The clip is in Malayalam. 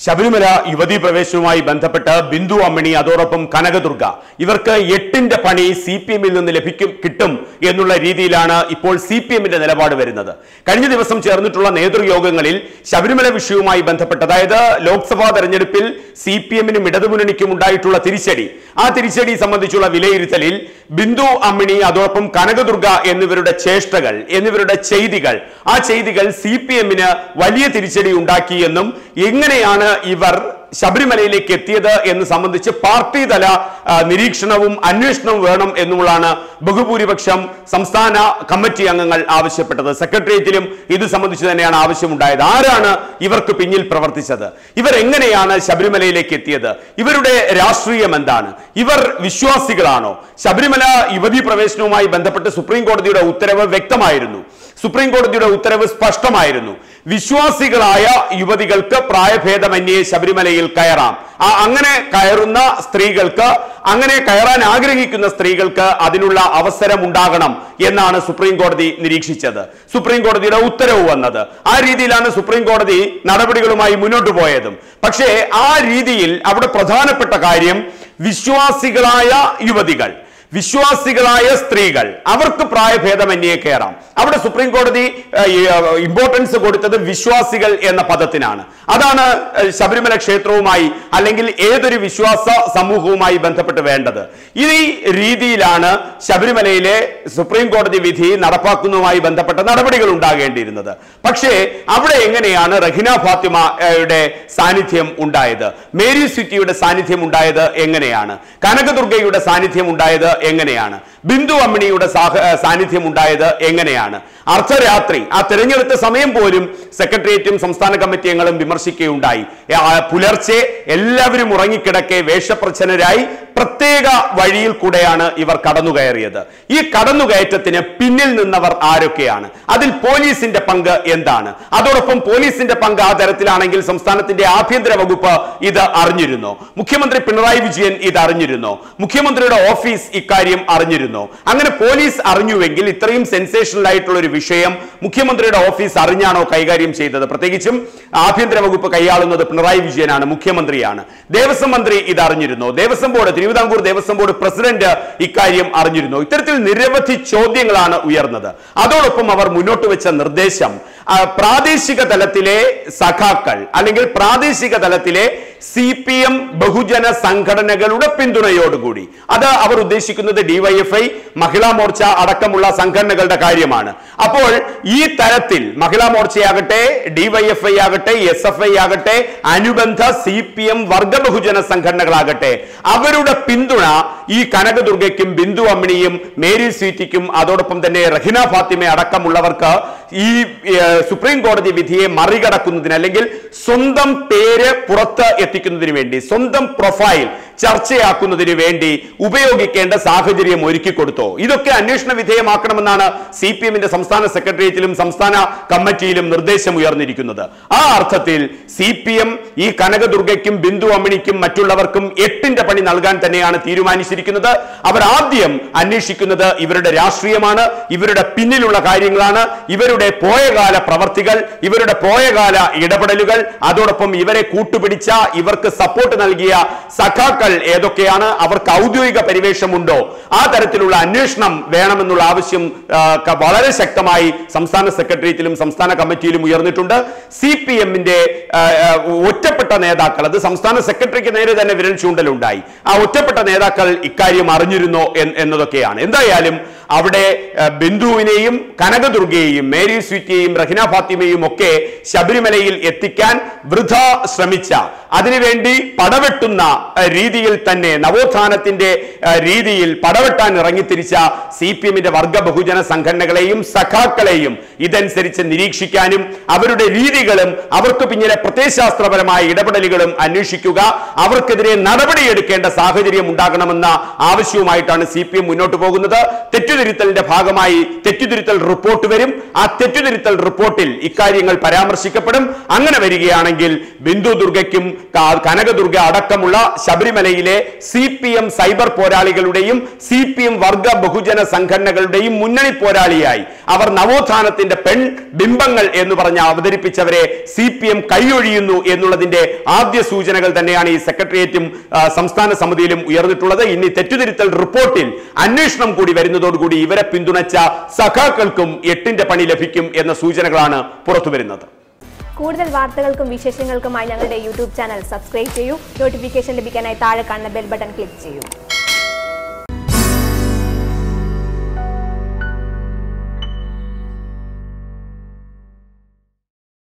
ശബരിമല യുവതീ പ്രവേശനവുമായി ബന്ധപ്പെട്ട് ബിന്ദു അമ്മിണി അതോടൊപ്പം കനകദുർഗ ഇവർക്ക് എട്ടിന്റെ പണി സി പി എമ്മിൽ നിന്ന് ലഭിക്കും കിട്ടും എന്നുള്ള രീതിയിലാണ് ഇപ്പോൾ സി പി എമ്മിന്റെ നിലപാട് വരുന്നത് കഴിഞ്ഞ ദിവസം ചേർന്നിട്ടുള്ള നേതൃയോഗങ്ങളിൽ ശബരിമല വിഷയവുമായി ബന്ധപ്പെട്ട് അതായത് ലോക്സഭാ തെരഞ്ഞെടുപ്പിൽ സി പി എമ്മിനും ഇടതുമുന്നണിക്കും ഉണ്ടായിട്ടുള്ള തിരിച്ചടി ആ തിരിച്ചടി സംബന്ധിച്ചുള്ള വിലയിരുത്തലിൽ ബിന്ദു അമ്മിണി അതോടൊപ്പം കനകദുർഗ എന്നിവരുടെ ചേഷ്ടകൾ എന്നിവരുടെ ചെയ്തികൾ ആ ചെയ്തികൾ സി പി എമ്മിന് വലിയ തിരിച്ചടി ഉണ്ടാക്കിയെന്നും എങ്ങനെയാണ് ഇവർ ശബരിമലയിലേക്ക് എത്തിയത് എന്ന് സംബന്ധിച്ച് പാർട്ടി തല ആ, നിരീക്ഷണവും അന്വേഷണവും വേണം എന്നുള്ളതാണ് ബഹുഭൂരിപക്ഷം സംസ്ഥാന കമ്മിറ്റി അംഗങ്ങൾ ആവശ്യപ്പെട്ടത് സെക്രട്ടേറിയറ്റിലും ഇത് സംബന്ധിച്ച് തന്നെയാണ് ആവശ്യമുണ്ടായത് ആരാണ് ഇവർക്ക് പിന്നിൽ പ്രവർത്തിച്ചത് ഇവർ എങ്ങനെയാണ് ശബരിമലയിലേക്ക് എത്തിയത് ഇവരുടെ രാഷ്ട്രീയം എന്താണ് ഇവർ വിശ്വാസികളാണോ ശബരിമല യുവതീ പ്രവേശനവുമായി ബന്ധപ്പെട്ട് സുപ്രീം കോടതിയുടെ ഉത്തരവ് വ്യക്തമായിരുന്നു സുപ്രീം കോടതിയുടെ ഉത്തരവ് സ്പഷ്ടമായിരുന്നു വിശ്വാസികളായ യുവതികൾക്ക് പ്രായഭേദമന്യേ ശബരിമലയിൽ കയറാം ആ അങ്ങനെ കയറുന്ന സ്ത്രീകൾക്ക് അങ്ങനെ കയറാൻ ആഗ്രഹിക്കുന്ന സ്ത്രീകൾക്ക് അതിനുള്ള അവസരം ഉണ്ടാകണം എന്നാണ് സുപ്രീം കോടതി നിരീക്ഷിച്ചത് സുപ്രീം കോടതിയുടെ ഉത്തരവ് വന്നത് ആ രീതിയിലാണ് സുപ്രീം കോടതി നടപടികളുമായി മുന്നോട്ട് പോയതും പക്ഷേ ആ രീതിയിൽ അവിടെ പ്രധാനപ്പെട്ട കാര്യം വിശ്വാസികളായ യുവതികൾ വിശ്വാസികളായ സ്ത്രീകൾ അവർക്ക് പ്രായഭേദമന്യേ കയറാം അവിടെ സുപ്രീം കോടതി ഇമ്പോർട്ടൻസ് കൊടുത്തത് വിശ്വാസികൾ എന്ന പദത്തിനാണ് അതാണ് ഏഹ്, ശബരിമല ക്ഷേത്രവുമായി അല്ലെങ്കിൽ ഏതൊരു വിശ്വാസ സമൂഹവുമായി ബന്ധപ്പെട്ട് വേണ്ടത് ഈ രീതിയിലാണ് ശബരിമലയിലെ സുപ്രീം കോടതി വിധി നടപ്പാക്കുന്നതുമായി ബന്ധപ്പെട്ട നടപടികൾ ഉണ്ടാകേണ്ടിയിരുന്നത് പക്ഷേ അവിടെ എങ്ങനെയാണ് റഹിന ഫാത്തിമയുടെ സാന്നിധ്യം ഉണ്ടായത് മേരി സ്വിറ്റിയുടെ സാന്നിധ്യം ഉണ്ടായത് എങ്ങനെയാണ് കനകദുർഗയുടെ സാന്നിധ്യം ഉണ്ടായത് എങ്ങനെയാണ് ബിന്ദു അമ്മിണിയുടെ സാഹ- ഏഹ് സാന്നിധ്യം ഉണ്ടായത് എങ്ങനെയാണ് അർദ്ധരാത്രി ആ തിരഞ്ഞെടുത്ത സമയം പോലും സെക്രട്ടേറിയറ്റും സംസ്ഥാന കമ്മിറ്റി അംഗങ്ങളും വിമർശിക്കുകയുണ്ടായി ഏ, ആ പുലർച്ചെ എല്ലാവരും ഉറങ്ങിക്കിടക്കെ വേഷപ്രച്ഛന്നരായി പ്രത്യേക വഴിയിൽ കൂടെയാണ് ഇവർ കടന്നുകയറിയത് ഈ കടന്നുകയറ്റത്തിന് പിന്നിൽ നിന്നവർ ആരൊക്കെയാണ് അതിൽ പോലീസിന്റെ പങ്ക് എന്താണ് അതോടൊപ്പം പോലീസിന്റെ പങ്ക് ആ തരത്തിലാണെങ്കിൽ സംസ്ഥാനത്തിന്റെ ആഭ്യന്തര വകുപ്പ് ഇത് അറിഞ്ഞിരുന്നോ മുഖ്യമന്ത്രി പിണറായി വിജയൻ ഇത് അറിഞ്ഞിരുന്നോ മുഖ്യമന്ത്രിയുടെ ഓഫീസ് ഇക്കാര്യം അറിഞ്ഞിരുന്നോ അങ്ങനെ പോലീസ് അറിഞ്ഞുവെങ്കിൽ ഇത്രയും സെൻസേഷണൽ ആയിട്ടുള്ള ഒരു വിഷയം മുഖ്യമന്ത്രിയുടെ ഓഫീസ് അറിഞ്ഞാണോ കൈകാര്യം ചെയ്തത് പ്രത്യേകിച്ചും ആഭ്യന്തര വകുപ്പ് കൈയാളുന്നത് പിണറായി വിജയനാണ് മുഖ്യമന്ത്രിയാണ് ദേവസ്വം മന്ത്രി ഇത് അറിഞ്ഞിരുന്നോ Devaswom board Thiruvithamkoor Devaswom board president ഇക്കാര്യം അറിഞ്ഞിരുന്നോ ഇത്തരത്തിൽ നിരവധി ചോദ്യങ്ങളാണ് ഉയർന്നത് അതോടൊപ്പം അവർ മുന്നോട്ട് വെച്ച നിർദ്ദേശം ആ, പ്രാദേശിക തലത്തിലെ സഖാക്കൾ അല്ലെങ്കിൽ പ്രാദേശിക തലത്തിലെ സി പി എം ബഹുജന സംഘടനകളുടെ പിന്തുണയോടുകൂടി അത് അവർ ഉദ്ദേശിക്കുന്നത് ഡിവൈഎഫ്ഐ മഹിളാ മോർച്ച അടക്കമുള്ള സംഘടനകളുടെ കാര്യമാണ് അപ്പോൾ ഈ തരത്തിൽ മഹിളാ മോർച്ചയാകട്ടെ ഡിവൈഎഫ്ഐ ആകട്ടെ എസ് എഫ് ഐ ആകട്ടെ അനുബന്ധ സി പി എം വർഗ ബഹുജന സംഘടനകളാകട്ടെ അവരുടെ പിന്തുണ ഈ കനകദുർഗയ്ക്കും ബിന്ദു അമ്മിണിയും മേരി സ്വീറ്റിക്കും അതോടൊപ്പം തന്നെ റഹിന ഫാത്തിമ അടക്കമുള്ളവർക്ക് ഈ ഏഹ്, സുപ്രീം കോടതി വിധിയെ മറികടക്കുന്നതിന് അല്ലെങ്കിൽ സ്വന്തം പേര് പുറത്ത് എത്തിക്കുന്നതിന് വേണ്ടി സ്വന്തം പ്രൊഫൈൽ ചർച്ചയാക്കുന്നതിന് വേണ്ടി ഉപയോഗിക്കേണ്ട സാഹചര്യം ഒരുക്കി കൊടുത്തോ ഇതൊക്കെ അന്വേഷണ വിധേയമാക്കണമെന്നാണ് സി പി എമ്മിന്റെ സംസ്ഥാന സെക്രട്ടേറിയറ്റിലും സംസ്ഥാന കമ്മിറ്റിയിലും നിർദ്ദേശം ഉയർന്നിരിക്കുന്നത് ആ അർത്ഥത്തിൽ സി പി എം ഈ കനകദുർഗയ്ക്കും ബിന്ദു അമ്മിണിക്കും മറ്റുള്ളവർക്കും എട്ടിന്റെ പണി നൽകാൻ തന്നെയാണ് തീരുമാനിച്ചിരിക്കുന്നത് അവർ ആദ്യം അന്വേഷിക്കുന്നത് ഇവരുടെ രാഷ്ട്രീയമാണ് ഇവരുടെ പിന്നിലുള്ള കാര്യങ്ങളാണ് ഇവരുടെ പോയകാല പ്രവർത്തികൾ ഇവരുടെ പോയകാല ഇടപെടലുകൾ അതോടൊപ്പം ഇവരെ കൂട്ടുപിടിച്ച ഇവർക്ക് സപ്പോർട്ട് നൽകിയ സഖാക്കൾ ഏതൊക്കെയാണ് അവർക്ക് ഔദ്യോഗിക പരിവേഷമുണ്ടോ ആ തരത്തിലുള്ള അന്വേഷണം വേണമെന്നുള്ള ആവശ്യം ആ, ക- വളരെ ശക്തമായി സംസ്ഥാന സെക്രട്ടേറിയറ്റിലും സംസ്ഥാന കമ്മിറ്റിയിലും ഉയർന്നിട്ടുണ്ട് സി പി എമ്മിന്റെ ഒറ്റപ്പെട്ട നേതാക്കൾ അത് സംസ്ഥാന സെക്രട്ടറിക്ക് നേരെ തന്നെ വിരൽ ചൂണ്ടലുണ്ടായി ആ ഒറ്റപ്പെട്ട നേതാക്കൾ ഇക്കാര്യം അറിഞ്ഞിരുന്നോ എന്ന് എന്നതൊക്കെയാണ് എന്തായാലും അവിടെ ആ, ബിന്ദുവിനെയും കനകദുർഗയെയും മേരി സ്വീറ്റിയെയും റഹിന ഫാത്തിമയും ഒക്കെ ശബരിമലയിൽ എത്തിക്കാൻ വൃഥ ശ്രമിച്ച അതിനുവേണ്ടി പടവെട്ടുന്ന ആ, രീതിയിൽ തന്നെ നവോത്ഥാനത്തിന്റെ ആ, രീതിയിൽ പടവെട്ടാൻ ഇറങ്ങിത്തിരിച്ച സി പി എമ്മിന്റെ വർഗ ബഹുജന സംഘടനകളെയും സഖാക്കളെയും ഇതനുസരിച്ച് നിരീക്ഷിക്കാനും അവരുടെ രീതികളും അവർക്ക് പിന്നിലെ പ്രത്യയശാസ്ത്രപരമായ ഇടപെടലുകളും അന്വേഷിക്കുക അവർക്കെതിരെ നടപടിയെടുക്കേണ്ട സാഹചര്യം ഉണ്ടാകണമെന്ന ആവശ്യവുമായിട്ടാണ് സി പി എം മുന്നോട്ട് പോകുന്നത് തെറ്റു തെറ്റുതിരുത്തലിന്റെ ഭാഗമായി തെറ്റുതിരുത്തൽ റിപ്പോർട്ട് വരും ആ തെറ്റുതിരുത്തൽ റിപ്പോർട്ടിൽ ഇക്കാര്യങ്ങൾ പരാമർശിക്കപ്പെടും അങ്ങനെ വരികയാണെങ്കിൽ ബിന്ദു ദുർഗയ്ക്കും ക- കനകദുർഗ അടക്കമുള്ള ശബരിമലയിലെ സി പി എം സൈബർ പോരാളികളുടെയും സി പി എം വർഗ ബഹുജന സംഘടനകളുടെയും മുന്നണി പോരാളിയായി അവർ നവോത്ഥാനത്തിന്റെ പെൺ ബിംബങ്ങൾ എന്ന് പറഞ്ഞ് അവതരിപ്പിച്ചവരെ സി പി എം കൈയൊഴിയുന്നു എന്നുള്ളതിന്റെ ആദ്യ സൂചനകൾ തന്നെയാണ് ഈ സെക്രട്ടേറിയറ്റും ആ, സംസ്ഥാന സമിതിയിലും ഉയർന്നിട്ടുള്ളത് ഇനി തെറ്റുതിരുത്തൽ റിപ്പോർട്ടിൽ അന്വേഷണം കൂടി വരുന്നതോടുകൂടി ഇവരെ പിന്തുണച്ച സഖാക്കൾക്കും എട്ടിന്റെ പണി ലഭിക്കും എന്ന സൂചനകളാണ് പുറത്തുവരുന്നത് കൂടുതൽ വാർത്തകൾക്കും വിശേഷങ്ങൾക്കുമായി ഞങ്ങളുടെ യൂട്യൂബ് ചാനൽ സബ്സ്ക്രൈബ് ചെയ്യൂ നോട്ടിഫിക്കേഷൻ ലഭിക്കാനായി താഴെ കാണുന്ന ബെൽ ബട്ടൺ ക്ലിക്ക് ചെയ്യൂ